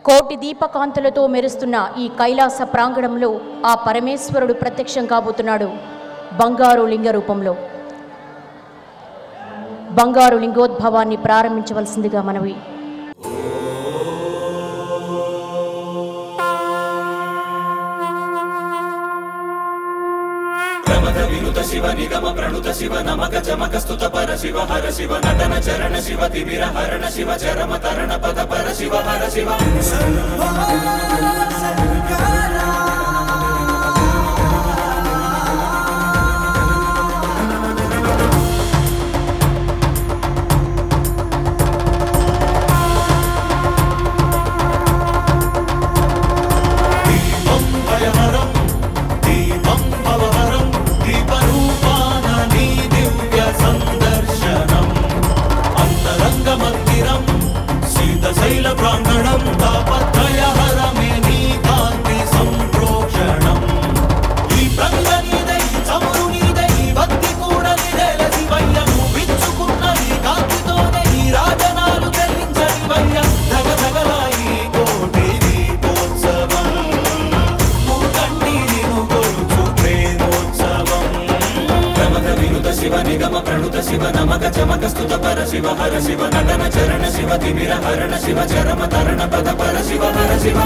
కోటి దీపకాంతులతో మెరుస్తున్న ఈ కైలాస ప్రాంగణంలో ఆ పరమేశ్వరుడు ప్రత్యక్షం కాబోతున్నాడు బంగారు లింగ రూపంలో బంగారు లింగోద్భవాన్ని ప్రారంభించవలసిందిగా మనవి ప్రమద వినుత శివ నిగమ ప్రణుత శివ నమక చమక స్తుత పర శివ హర శివ నటన చరణ శివ తిమిర హరణ శివ చరమ తరణ పద పర శివ హర శివ దీపం భయహరం దీపం భవహరం దీపరూపాన నీ దివ్య సందర్శనం అంతరంగ మందిరం శీతశైల ప్రాంగణం తాపత్రయహరమే నీ కాంతి సంప్రోక్షణం ఈ ప్రంగ నీదై చమురు నీదై భక్తి కూడా నీదేల శివయ్య నువ్వు విచ్చుకున్న ఈ కాంతితోనే ఈ రాజనాలు చెల్లించనివయ్య ధగ ధగలాయి కోటి దీపోత్సవం కన్నీరిను కొలుచు ప్రేమోత్సవం ప్రమద వినుత శివ నిగమ ప్రణుత శివ నమక చమక స్తుత పర శివ హర శివ నటన చరణ శివ తిమిర హరణ శివ చరమ తరణ పద పర శివ హర శివ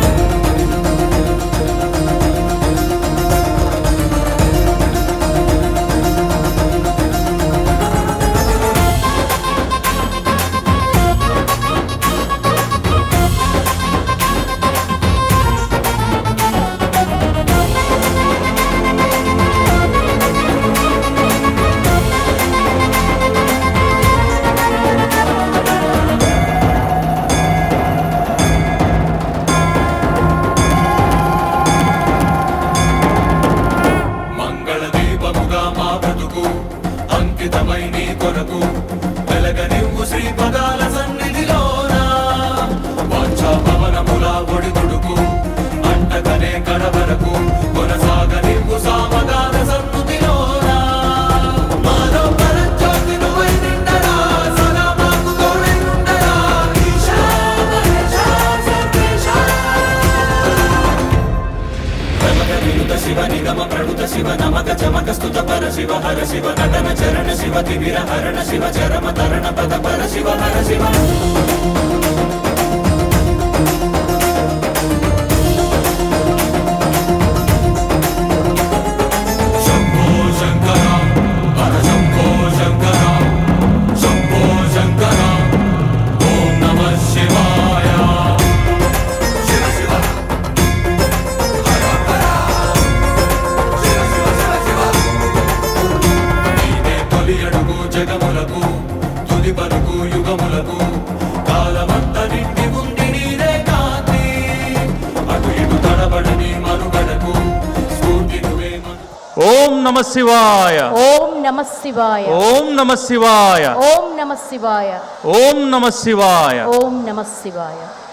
మంగళ దీపముగా మా బ్రతుకు అంకితమై నీ కొరకు వెలగనివ్వు శ్రీ పదాల సన్నిధిలోన వాంఛా పవనముల ఒడిదుడుకు అంటకనే కడవరకు కొనసాగనివ్వు సామగాన సన్నుతిలోన మాలో పరంజ్యోతి నువ్వై నిండరా సదా మాకు తోడై ఉండరా ఈశా మహేశా సర్వేశా ప్రమద వినుత శివ నిగమ ప్రణుత శివ నమక చమక స్తుత పర శివ హర శివ నటన చరణ శివ తిమిర హరణ శివ చరమ తరణ పద పర శివ హర శివ శంభో శంకర హర శంభో శంకర శంభో శంకర ఓం నమ శివాయ శివ శివ నీదే తొలి అడుగు జగములకు తుది పలుకు యుగములకు కాలమంత నిండి ఉంది నీదే కాంతి అటు ఇటు తడబడని మనుగడకు స్ఫూర్తి నువ్వే మను ఓం నమ శివాయ ఓం నమ శివాయ ఓం నమ శివాయ ఓం నమ శివాయ ఓం నమ శివాయ ఓం నమ శివాయ